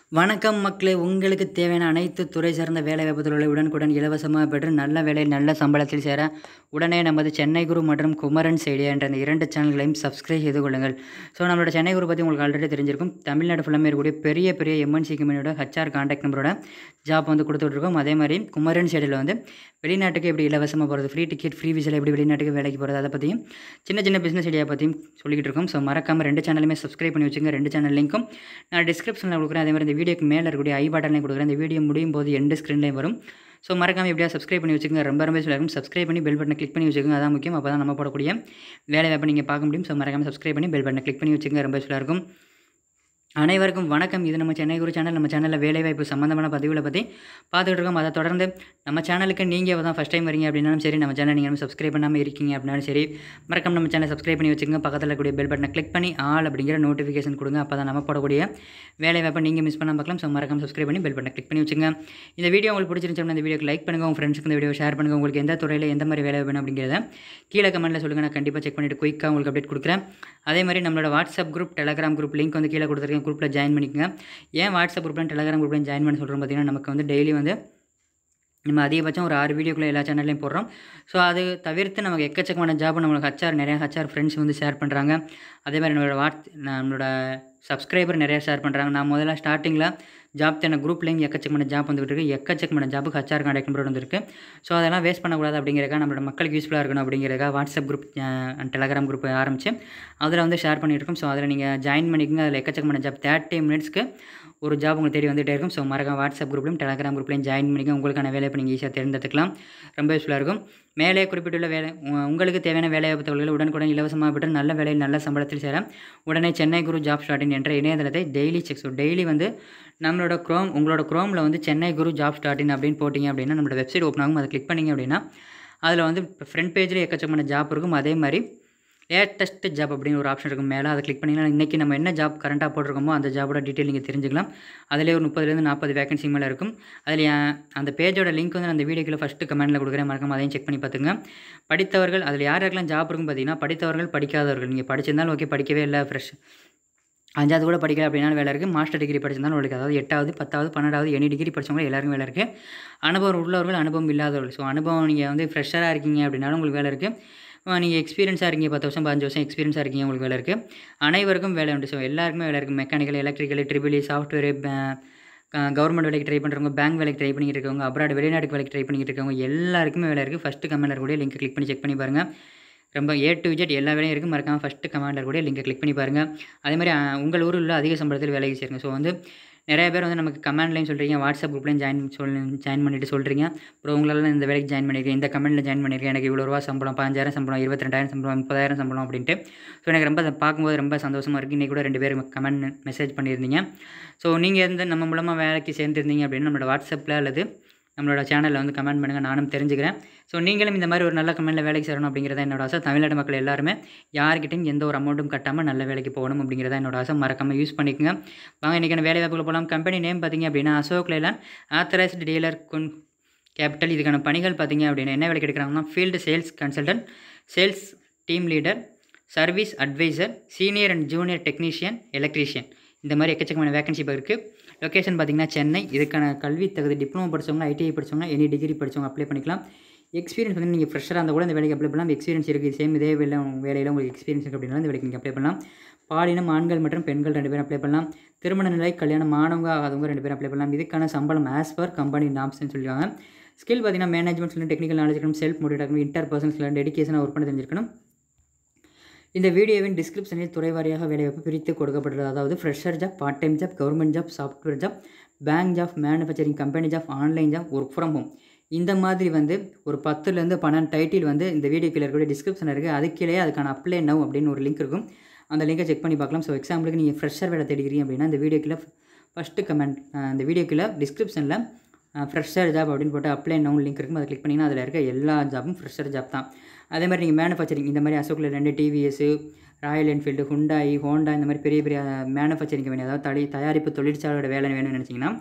வணக்கம் மக்களே உங்களுக்கு தேவையான அனைத்து துறை சார்ந்த வேலை வாய்ப்புகளை உடனுக்குடன் இலவசமாக பெற்று நல்ல வேலை நல்ல சம்பளத்தில் சேர உடனே நமது சென்னை குரு மற்றும் குமரன் செய்தி என்ற இந்த இரண்டு சேனல்களையும் சப்ஸ்கிரைப் செய்து கொள்ளுங்கள் ஸோ நம்மளோட சென்னை குரு பற்றி உங்களுக்கு ஆல்ரெடி தெரிஞ்சிருக்கும் தமிழ்நாடு ஃபுல்லாமே இருக்கக்கூடிய பெரிய பெரிய எம்என்சி கம்பெனியோட ஹச்ஆர் கான்டாக்ட் நம்பரோட ஜாப் வந்து கொடுத்துட்ருக்கோம் அதே மாதிரி குமரன் சைடில் வந்து வெளிநாட்டுக்கு எப்படி இலவசமாக போகிறது ஃப்ரீ டிக்கெட் ஃப்ரீ விசில் எப்படி வெளிநாட்டுக்கு வேலைக்கு போகிறது அதை பற்றியும் சின்ன சின்ன பிஸ்னஸ் ஐடியா பற்றியும் சொல்லிக்கிட்டு இருக்கோம் ஸோ மறக்காமல் ரெண்டு சேனலுமே சப்ஸ்கிரைப் பண்ணி வச்சுங்க ரெண்டு சேனல் லிங்க்கும் நான் டிஸ்கிரிப்ஷனில் கொடுக்குறேன் அதே மாதிரி இந்த வீடியோக்கு மேலே இருக்கக்கூடிய ஐ பட்டன்லையும் கொடுக்குறேன் இந்த வீடியோ முடியும் போது எண்டு ஸ்க்ரீன்லேயும் வரும் ஸோ மறக்காமல் எப்படியா சப்ஸ்கிரைப் பண்ணி வச்சுக்கோங்க ரொம்ப ரொம்ப இருக்கும் சப்ஸ்கிரைப் பண்ணி பெல் பட்டனை கிளிக் பண்ணி வச்சுக்கோங்க அதான் முக்கியம் அப்போ தான் நம்ம போடக்கூடிய வேலை வாய்ப்பை நீங்கள் பார்க்க முடியும் ஸோ மறக்காமல் சப்ஸ்கிரைப் பண்ணி பெல் பட்டனை கிளிக் பண்ணி வச்சுக்கோங்க ரொம்ப யூஸ்ஃபுல்லாக இருக்கும் அனைவருக்கும் வணக்கம் இது நம்ம சென்னை குரு சேனல் நம்ம சேனலில் வேலைவாய்ப்பு சம்மந்தமான பதிவுகளை பற்றி பார்த்துட்டு இருக்கோம் அதை தொடர்ந்து நம்ம சேனலுக்கு நீங்கள் தான் ஃபஸ்ட் டைம் வரீங்க அப்படின்னாலும் சரி நம்ம சேனல் நீங்கள் சப்ஸ்கிரைப் பண்ணாமல் இருக்கீங்க அப்படின்னாலும் சரி மறக்காம நம்ம சேனலை சப்ஸ்கிரைப் பண்ணி வச்சுக்கோங்க பக்கத்தில் இருக்கக்கூடிய பெல் பட்டனை கிளிக் பண்ணி ஆல் அப்படிங்கிற நோட்டிஃபிகேஷன் கொடுங்க அப்போ தான் நம்ம போடக்கூடிய வேலைவாய்ப்பை நீங்கள் மிஸ் பண்ணாமல் பார்க்கலாம் ஸோ மறக்காம சப்ஸ்கிரைப் பண்ணி பெல் பட்டனை கிளிக் பண்ணி வச்சுங்க இந்த வீடியோ உங்களுக்கு பிடிச்சிருந்துச்சு இந்த வீடியோக்கு லைக் பண்ணுங்கள் உங்கள் ஃப்ரெண்ட்ஸ்க்கு இந்த வீடியோ ஷேர் பண்ணுங்கள் உங்களுக்கு எந்த துறையில் எந்த மாதிரி வேலை வேணும் அப்படிங்கிறத கீழே கமெண்ட்டில் சொல்லுங்கள் நான் கண்டிப்பாக செக் பண்ணிவிட்டு குயிக்காக உங்களுக்கு அப்டேட் கொடுக்குறேன் அதே மாதிரி நம்மளோட WhatsApp group Telegram group link வந்து கீழே கொடுத்துருக்கேன் குரூப்பில் ஜாயின் பண்ணிக்கங்க ஏன் வாட்ஸ்அப் குரூப்லையும் டெலகிராம் குரூப்லையும் ஜாயின் பண்ண சொல்கிறோம் பார்த்தீங்கன்னா நமக்கு வந்து டெய்லி வந்து நம்ம அதிகபட்சம் ஒரு ஆறு வீடியோக்குள்ளே எல்லா சேனல்லையும் போடுறோம் ஸோ அது தவிர்த்து நமக்கு எக்கச்சக்கமான ஜாப் நம்மளுக்கு ஹச்ஆர் நிறையா ஹச்ஆர் ஃப்ரெண்ட்ஸ் வந்து ஷேர் பண்ணுறாங்க அதே மாதிரி நம்மளோட வாட்ஸ் நம்மளோட சப்ஸ்கிரைபர் நிறையா ஷேர் பண்ணுறாங்க நான் முதல்ல ஸ்டார்டிங்கில் ஜாப் தேன குரூப்லேயும் எக்கச்சக்கமான ஜாப் வந்துகிட்டு இருக்குது எக்கச்சக்கமான ஜாப்புக்கு ஹச்ஆர் கான்டாக்ட் நம்பர் வந்துருக்கு ஸோ அதெல்லாம் வேஸ்ட் பண்ணக்கூடாது அப்படிங்கிறக்கா நம்மளோட மக்களுக்கு யூஸ்ஃபுல்லாக இருக்கணும் அப்படிங்கிறக்கா வாட்ஸ்அப் குரூப் டெலகிராம் குரூப் ஆரம்பித்து அதில் வந்து ஷேர் பண்ணியிருக்கோம் ஸோ அதில் நீங்கள் ஜாயின் பண்ணிக்கோங்க அதில் எக்கச்சக்கமான ஜாப் தேர்ட்டி மினிட்ஸ்க்கு ஒரு ஜாப் உங்களுக்கு தேடி வந்துகிட்டே இருக்கும் ஸோ மறக்காம வாட்ஸ்அப் குரூப்லையும் டெலகிராம் குரூப்லையும் ஜாயின் பண்ணிக்க உங்களுக்கான வேலை இப்போ நீங்கள் ஈஸியாக தேர்ந்தெடுத்துக்கலாம் ரொம்ப யூஸ்ஃபுல்லாக இருக்கும் மேலே குறிப்பிட்டுள்ள வேலை உங்களுக்கு தேவையான வேலைவாய்ப்பு தகவல்களை உடனுக்குடன் இலவசமாக பெற்று நல்ல வேலையில் நல்ல சம்பளத்தில் சேர உடனே சென்னை குரு ஜாப் ஸ்டார்டின் என்ற இணையதளத்தை டெய்லி செக் ஸோ டெய்லி வந்து நம்மளோட க்ரோம் உங்களோட க்ரோமில் வந்து சென்னை குரு ஜாப் ஸ்டார்டின் அப்படின்னு போட்டிங்க அப்படின்னா நம்மளோட வெப்சைட் ஓப்பன் ஆகும் அதை கிளிக் பண்ணிங்க அப்படின்னா அதில் வந்து ஃப்ரண்ட் பேஜில் எக்கச்சக்கமான ஜாப் இருக்கும் அதே மாதிரி லேட்டஸ்ட் ஜாப் அப்படின்னு ஒரு ஆப்ஷன் இருக்கும் மேலே அதை கிளிக் பண்ணிங்கன்னா இன்றைக்கி நம்ம என்ன ஜாப் கரண்ட்டாக போட்டிருக்கோமோ அந்த ஜாபோட டீட்டெயில் நீங்கள் தெரிஞ்சுக்கலாம் அதிலே ஒரு முப்பதுலேருந்து நாற்பது வேகன்சி மேலே இருக்கும் அதில் அந்த பேஜோட லிங்க் வந்து அந்த வீடியோக்குள்ள ஃபஸ்ட்டு கமெண்ட்டில் கொடுக்குறேன் மறக்காம அதையும் செக் பண்ணி பார்த்துங்க படித்தவர்கள் அதில் யார் யாருக்கெல்லாம் ஜாப் இருக்கும் பார்த்தீங்கன்னா படித்தவர்கள் படிக்காதவர்கள் நீங்கள் படிச்சிருந்தாலும் ஓகே படிக்கவே இல்லை ஃப்ரெஷ் அஞ்சாவது கூட படிக்கல அப்படின்னாலும் வேலை இருக்குது மாஸ்டர் டிகிரி படிச்சிருந்தாலும் உங்களுக்கு அதாவது எட்டாவது பத்தாவது பன்னெண்டாவது எனி டிகிரி படித்தவங்க எல்லாருக்கும் வேலை இருக்குது அனுபவம் உள்ளவர்கள் அனுபவம் இல்லாதவர்கள் ஸோ அனுபவம் நீங்கள் வந்து ஃப்ரெஷ்ஷராக இருக்கீங்க அப்படின்னாலும் உங்களுக்கு வேலை இருக்குது நீங்கள் எக்ஸ்பீரியன்ஸாக இருக்கீங்க பத்து வருஷம் பதினஞ்சு வருஷம் எக்ஸ்பீரியன்ஸாக இருக்கீங்க உங்களுக்கு வேலை இருக்குது அனைவருக்கும் வேலை உண்டு ஸோ எல்லாருக்குமே வேலை இருக்குது mechanical electrical triple E software government வேலைக்கு ட்ரை பண்ணுறவங்க பேங்க் வேலைக்கு ட்ரை பண்ணிட்டு இருக்கவங்க அப்ராட் வெளிநாட்டுக்கு வேலைக்கு ட்ரை பண்ணிட்டு இருக்கவங்க எல்லாருக்குமே வேலை இருக்குது ஃபஸ்ட்டு கமெண்ட்டில் இருக்கக்கூடிய லிங்க் கிளிக் பண்ணி செக் பண்ணி பாருங்கள் ரொம்ப ஏ டு விஜெட் எல்லா வேலையும் இருக்குது மறக்காமல் ஃபஸ்ட்டு கமெண்டில் கூட லிங்கை கிளிக் பண்ணி பாருங்கள் அதே மாதிரி உங்கள் ஊரில் உள்ள அதிக சம்பளத்தில் வேலைக்கு சேருங்க ஸோ வந்து நிறைய பேர் வந்து நமக்கு கமெண்ட்லையும் சொல்கிறீங்க வாட்ஸ்அப் குரூப்லையும் ஜாயின் சொல் ஜாயின் பண்ணிட்டு சொல்கிறீங்க அப்புறம் உங்களால் இந்த வேலைக்கு ஜாயின் பண்ணியிருக்கேன் இந்த கமெண்ட்டில் ஜாயின் பண்ணியிருக்கேன் எனக்கு இவ்வளோ ரூபா சம்பளம் பதினஞ்சாயிரம் சம்பளம் இருபத்தி ரெண்டாயிரம் சம்பளம் முப்பதாயிரம் சம்பளம் அப்படின்ட்டு ஸோ எனக்கு ரொம்ப பார்க்கும்போது ரொம்ப சந்தோஷமாக இருக்குது இன்றைக்கி கூட ரெண்டு பேர் கமெண்ட் மெசேஜ் பண்ணியிருந்தீங்க ஸோ நீங்கள் எந்த நம்ம மூலமாக வேலைக்கு சேர்ந்துருந்தீங்க அப்படின்னு நம்மளோட வாட்ஸ்அப்பில் அல்லது நம்மளோட சேனலில் வந்து கமெண்ட் பண்ணுங்கள் நானும் தெரிஞ்சுக்கிறேன் ஸோ நீங்களும் இந்த மாதிரி ஒரு நல்ல கமெண்ட்டில் வேலைக்கு சேரணும் அப்படிங்கிறத என்னோட ஆசை தமிழ்நாடு மக்கள் எல்லாருமே யார்கிட்டையும் எந்த ஒரு அமௌண்ட்டும் கட்டாமல் நல்ல வேலைக்கு போகணும் அப்படிங்கிறத என்னோட ஆசை மறக்காமல் யூஸ் பண்ணிக்கோங்க வாங்க இன்றைக்கான வேலை வாய்ப்புகள் போகலாம் கம்பெனி நேம் பார்த்தீங்க அப்படின்னா Ashok Leyland authorised dealer Kun capital இதுக்கான பணிகள் பார்த்தீங்க அப்படின்னா என்ன வேலைக்கு எடுக்கிறாங்கன்னா field sales consultant sales team leader service advisor senior and junior technician electrician இந்த மாதிரி எக்கச்சக்கமான வேகன்சி இப்போ இருக்குது லொக்கேஷன் பார்த்திங்கன்னா சென்னை இதுக்கான கல்வி தகுதி டிப்ளமோ படித்தவங்க ஐடிஐ படித்தவங்க எனி டிகிரி படித்தவங்க அப்ளை பண்ணிக்கலாம் எக்ஸ்பீரியன்ஸ் வந்து நீங்கள் ஃப்ரெஷராக இருந்தால் கூட இந்த வேலைக்கு அப்ளை பண்ணலாம் எக்ஸ்பீரியன்ஸ் இருக்குது சேம் இதே வேலை வேலையில் உங்களுக்கு எக்ஸ்பீரியன்ஸ் இருக்குது அப்படின்னா இந்த வேலைக்கு நீங்கள் அப்ளை பண்ணலாம் பாலினம் ஆண்கள் மற்றும் பெண்கள் ரெண்டு பேரும் அப்ளை பண்ணலாம் திருமண நிலை கல்யாணம் மாணவங்க ஆகாதவங்க ரெண்டு பேரும் அப்ளை பண்ணலாம் இதுக்கான சம்பளம் ஆஸ் பர் கம்பெனி நாம்ஸ்னு சொல்லியிருக்காங்க ஸ்கில் பார்த்தீங்கன்னா மேனேஜ்மெண்ட் சொல்லி டெக்னிக்கல் நாலேஜ் இருக்கணும் செல்ஃப் மோட்டிவேட் இருக்கணும் இன்டர் பர்சன்ஸ் டெடிக்கேஷனாக ஒர்க் பண்ணி தெரிஞ்சிருக்கணும் இந்த வீடியோவின் டிஸ்கிரிப்ஷனில் துறை வாரியாக வேலைவாய்ப்பு பிரித்து கொடுக்கப்பட்டுள்ளது அதாவது fresher job part time job government job software job bank job manufacturing company job online job work from home இந்த மாதிரி வந்து ஒரு பத்துலேருந்து பன்னெண்டு டைட்டில் வந்து இந்த வீடியோ கீழே இருக்கக்கூடிய டிஸ்கிரிப்ஷன் இருக்குது அது கீழே அதுக்கான அப்ளை நவ் அப்படின்னு ஒரு லிங்க் இருக்கும் அந்த லிங்கை செக் பண்ணி பார்க்கலாம் ஸோ எக்ஸாம்பிளுக்கு நீங்கள் ஃப்ரெஷர் வேலை தேடிக்கிறீங்க அப்படின்னா இந்த வீடியோ கீழே ஃபஸ்ட்டு கமெண்ட் இந்த வீடியோ கீழே டிஸ்கிரிப்ஷனில் ஃப்ரெஷர் ஜாப் அப்படின்னு போட்டு அப்ளை நவுன் லிங்க் இருக்கும் அதை கிளிக் பண்ணிங்கன்னா அதில் இருக்க எல்லா ஜாப்பும் ஃப்ரெஷர் ஜாப் தான் அதே மாதிரி நீங்கள் மேனுஃபேக்சரிங் இந்த மாதிரி அசோக்கில் ரெண்டு TVS Royal Enfield Hyundai Honda இந்த மாதிரி பெரிய பெரிய மேனுஃபேக்சரிங் வேணும் அதாவது தலை தயாரிப்பு தொழிற்சாலையோட வேலை வேணும்னு நினச்சிங்கன்னா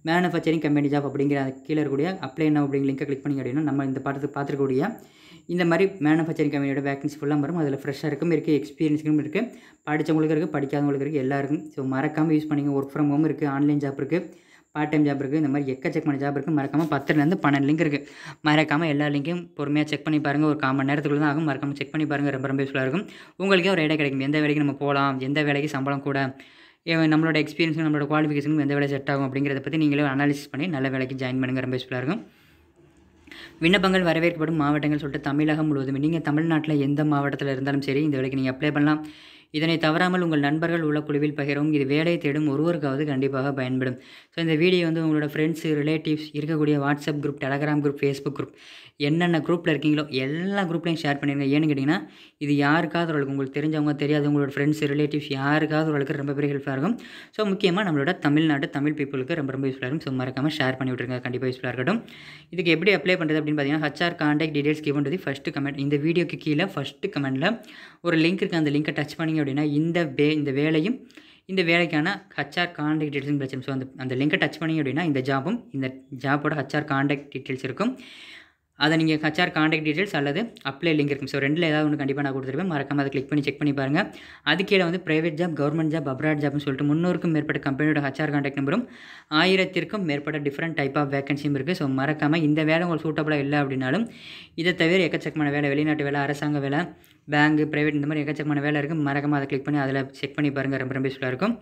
மேனுஃபேக்சரிங் கம்பெனி ஜாப் அப்படிங்கிற அது கீழே இருக்கக்கூடிய அப்ளை என்ன அப்படிங்கிற லிங்கை கிளிக் பண்ணி அப்படின்னா நம்ம இந்த படத்துக்கு பார்த்துருக்கக்கூடிய இந்த மாதிரி மேனுஃபேக்சரிங் கம்பெனியோட வேகன்சி ஃபுல்லாக வரும் அதில் ஃப்ரெஷ்ஷாக இருக்கும் இருக்குது எக்ஸ்பீரியன்ஸுக்கும் இருக்குது படித்தவங்களுக்கு இருக்குது படிக்காதவங்களுக்கு இருக்குது எல்லாருக்கும் ஸோ மறக்காமல் யூஸ் பண்ணிங்க ஒர்க் ஃப்ரம் ஹோம் இருக்குது ஆன்லைன் ஜாப் இருக்குது பார்ட் டைம் ஜாப் இருக்குது இந்த மாதிரி எக்கச்சக்கமான ஜாப் இருக்குது மறக்காமல் பத்துலேருந்து பன்னெண்டு லிங்க் இருக்குது மறக்காமல் எல்லா லிங்க்கையும் பொறுமையாக செக் பண்ணி பாருங்கள் ஒரு கால் மணி நேரத்துக்குள்ள தான் ஆகும் மறக்காமல் செக் பண்ணி பாருங்கள் ரொம்ப ரொம்ப யூஸ்ஃபுல்லாக இருக்கும் உங்களுக்கே ஒரு ஐடியா கிடைக்கும் எந்த வேலைக்கு நம்ம போகலாம் எந்த வேலைக்கு சம்பளம் கூட ஏன் நம்மளோட எக்ஸ்பீரியன்ஸும் நம்மளோட குவாலிஃபிகேஷனும் எந்த வேலை செட் ஆகும் அப்படிங்கிறத பற்றி நீங்களே அனாலிசிஸ் பண்ணி நல்ல வேலைக்கு ஜாயின் பண்ணுங்கள் ரொம்ப யூஸ்ஃபுல்லாக இருக்கும் விண்ணப்பங்கள் வரவேற்கப்படும் மாவட்டங்கள் சொல்லிட்டு தமிழகம் முழுவதும் நீங்கள் தமிழ்நாட்டில் எந்த மாவட்டத்தில் இருந்தாலும் சரி இந்த வேலைக்கு நீங்கள் அப்ளை பண்ணலாம் இதனை தவறாமல் உங்கள் நண்பர்கள் உள்ள குழுவில் பகிரவும் இது வேலை தேடும் ஒருவருக்காவது கண்டிப்பாக பயன்படும் ஸோ இந்த வீடியோ வந்து உங்களோட ஃப்ரெண்ட்ஸு ரிலேட்டிவ்ஸ் இருக்கக்கூடிய WhatsApp group Telegram group Facebook group என்னென்ன குரூப்பில் இருக்கீங்களோ எல்லா குரூப்லையும் ஷேர் பண்ணிடுங்க ஏன்னு கேட்டிங்கன்னா இது யாருக்காவது ஒருவருக்கு உங்களுக்கு தெரிஞ்சவங்க தெரியாத உங்களோட ஃப்ரெண்ட்ஸ் ரிலேட்டிவ்ஸ் யாருக்காவது ஒருவருக்கு ரொம்ப பெரிய ஹெல்ப்ஃபுல்லாக இருக்கும் ஸோ முக்கியமாக நம்மளோட தமிழ்நாட்டு தமிழ் பீப்புளுக்கு ரொம்ப ரொம்ப யூஸ்ஃபுல்லாக இருக்கும் ஸோ மறக்காமல் ஷேர் பண்ணி விட்ருங்க கண்டிப்பாக யூஸ்ஃபுல்லாக இருக்கட்டும் இதுக்கு எப்படி அப்ளை பண்ணுறது அப்படின்னு பார்த்தீங்கன்னா HR contact details given to the first comment இந்த வீடியோக்கு கீழே ஃபஸ்ட்டு கமெண்ட்டில் ஒரு லிங்க் இருக்குது அந்த லிங்கை டச் பண்ணிங்க அப்படின்னா இந்த வே இந்த வேலையும் இந்த வேலைக்கான ஹச்ஆர் காண்டாக்ட் டீட்டெயில்ஸ் பிரச்சனை ஸோ அந்த அந்த லிங்கை டச் பண்ணிங்க அப்படின்னா இந்த ஜாபும் இந்த ஜாபோட ஹச்ஆர் காண்டாக்ட் டீட்டெயில்ஸ் இருக்கும் அதை நீங்கள் ஹச்ஆர் காண்டாக்ட் டீட்டெயில்ஸ் அல்லது அப்ளை லிங்க் இருக்கும் ஸோ ரெண்டில் ஏதாவது ஒன்று கண்டிப்பாக நான் கொடுத்துருப்பேன் மறக்காம அதை கிளிக் பண்ணி செக் பண்ணி பாருங்கள் அது கீழே வந்து private job government job abroad ஜாப்னு சொல்லிட்டு முந்நூறுக்கும் மேற்பட்ட கம்பெனியோட ஹச்ஆர் காண்டாக்ட் நம்பரும் ஆயிரத்திற்கும் மேற்பட்ட டிஃப்ரெண்ட் டைப் ஆஃப் வேகன்சியும் இருக்குது ஸோ மறக்காமல் இந்த வேலை உங்களுக்கு சூட்டபுளாக இல்லை அப்படின்னாலும் இதை தவிர எக்கச்சக்கமான வேலை வெளிநாட்டு வேலை அரசாங்க வேலை பேங்க் ப்ரைவேட் இந்த மாதிரி எக்கச்சக்கமான வேலை இருக்குது மறக்காமல் அதை கிளிக் பண்ணி அதில் செக் பண்ணி பாருங்கள் ரொம்ப ரொம்ப யூஸ்ஃபுல்லாக இருக்கும்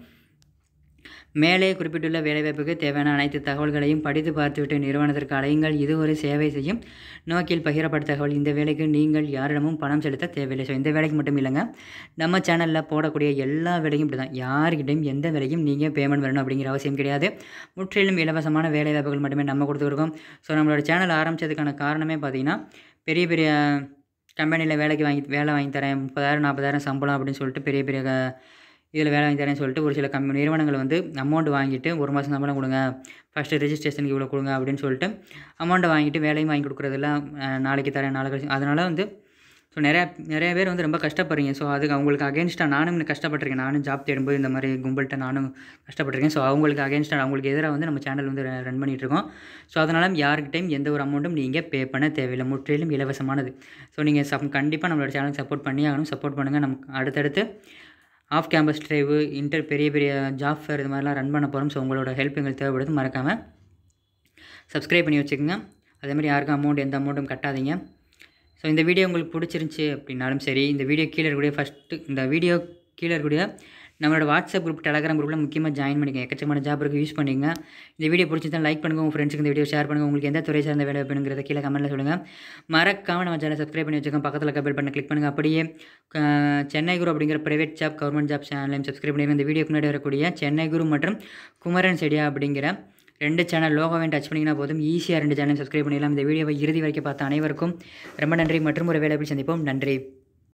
மேலே குறிப்பிட்டுள்ள வேலைவாய்ப்புக்கு தேவையான அனைத்து தகவல்களையும் படித்து பார்த்துவிட்டு நிறுவனத்திற்கு அலையுங்கள் இது ஒரு சேவை செய்யும் நோக்கில் பகிரப்பட்ட தகவல் இந்த வேலைக்கு நீங்கள் யாரிடமும் பணம் செலுத்த தேவையில்லை ஸோ இந்த வேலைக்கு மட்டும் இல்லைங்க நம்ம சேனலில் போடக்கூடிய எல்லா வேலையும் இப்படி தான் யார்கிட்டையும் எந்த வேலையும் நீங்கள் பேமெண்ட் வரணும் அப்படிங்கிற அவசியம் கிடையாது முற்றிலும் இலவசமான வேலைவாய்ப்புகள் மட்டுமே நம்ம கொடுத்துருக்கோம் ஸோ நம்மளோட சேனல் ஆரம்பித்ததுக்கான காரணமே பார்த்திங்கன்னா பெரிய பெரிய கம்பெனியில் வேலைக்கு வாங்கி வேலை வாங்கி தரேன் முப்பதாயிரம் நாற்பதாயிரம் சம்பளம் அப்படின்னு சொல்லிட்டு பெரிய பெரிய இதில் வேலை வாங்கி தரேன்னு சொல்லிட்டு ஒரு சில கம் நிறுவனங்கள் வந்து அமௌண்ட் வாங்கிட்டு ஒரு மாதம் சம்பளம் கொடுங்க ஃபஸ்ட்டு ரெஜிஸ்ட்ரேஷனுக்கு இவ்வளோ கொடுங்க அப்படின்னு சொல்லிட்டு அமௌண்ட்டை வாங்கிட்டு வேலையும் வாங்கி கொடுக்குறதெல்லாம் நாளைக்கு தரேன் நாளை கழிச்சு அதனால் வந்து ஸோ நிறையா நிறைய பேர் வந்து ரொம்ப கஷ்டப்படுறீங்க ஸோ அதுக்கு அவங்களுக்கு அகேன்ஸ்டாக நானும் கஷ்டப்பட்டிருக்கேன் நானும் ஜாப் தேடும்போது இந்த மாதிரி கும்பல்கிட்ட நானும் கஷ்டப்பட்டிருக்கேன் ஸோ அவங்களுக்கு அகேன்ஸ்டாக அவங்களுக்கு எதிராக வந்து நம்ம சேனல் வந்து ரன் பண்ணிகிட்ருக்கோம் ஸோ அதனால் யாருக்கிட்டையும் எந்த ஒரு அமௌண்ட்டும் நீங்கள் பே பண்ண தேவையில்லை முற்றிலும் இலவசமானது ஸோ நீங்கள் சப் கண்டிப்பாக நம்மளோட சேனலுக்கு சப்போர்ட் பண்ணி ஆகணும் சப்போர்ட் பண்ணுங்கள் நமக்கு அடுத்தடுத்து ஆஃப் கேம்பஸ் ட்ரைவு இன்டர் பெரிய பெரிய ஜாப் ஃபேர் இது மாதிரிலாம் ரன் பண்ண போகிறோம் ஸோ உங்களோட ஹெல்ப் எங்களுக்கு தேவைப்படுது மறக்காமல் சப்ஸ்கிரைப் பண்ணி வச்சுக்கோங்க அதே மாதிரி யாருக்கும் அமௌண்ட் எந்த அமௌண்ட்டும் கட்டாதீங்க ஸோ இந்த வீடியோ உங்களுக்கு பிடிச்சிருந்துச்சி அப்படின்னாலும் சரி இந்த வீடியோ கீழே இருக்கக்கூடிய ஃபஸ்ட்டு இந்த வீடியோ கீழே இருக்கக்கூடிய நம்மளோட வாட்ஸ்அப் குரூப் டெலகிராம் குரூப்பில் முக்கியமாக ஜாயின் பண்ணிக்கங்க எக்கச்சக்கமான ஜாப் இருக்குது யூஸ் பண்ணிங்க இந்த வீடியோ பிடிச்சிருந்தா லைக் பண்ணுங்கள் உங்கள் ஃப்ரெண்ட்ஸுக்கு இந்த வீடியோ ஷேர் பண்ணுங்கள் உங்களுக்கு எந்த துறை சார்ந்த வேலை வேணுங்கிறத கீழே கமெண்ட்டில் சொல்லுங்கள் மறக்காமல் நம்ம சேனல் சப்ஸ்கிரைப் பண்ணி வச்சுக்கோங்க பக்கத்தில் கபல் பண்ணி கிளிக் பண்ணுங்கள் அப்படியே சென்னை குரு அப்படிங்கிற ப்ரைவேட் ஜாப் கவர்மெண்ட் ஜாப் சேனலையும் சப்ஸ்கிரைப் பண்ணிடுங்க இந்த வீடியோக்கு முன்னாடி வரக்கூடிய சென்னை குரு மற்றும் குமரன் செடியா அப்படிங்கிற ரெண்டு சேனல் லோகோவையும் டச் பண்ணிங்கன்னா போதும் ஈஸியாக ரெண்டு சேனலையும் சப்ஸ்கிரைப் பண்ணிடலாம் இந்த வீடியோவை இறுதி வரைக்கும் பார்த்த அனைவருக்கும் ரொம்ப நன்றி மற்றும் ஒரு வேலை சந்திப்போம் நன்றி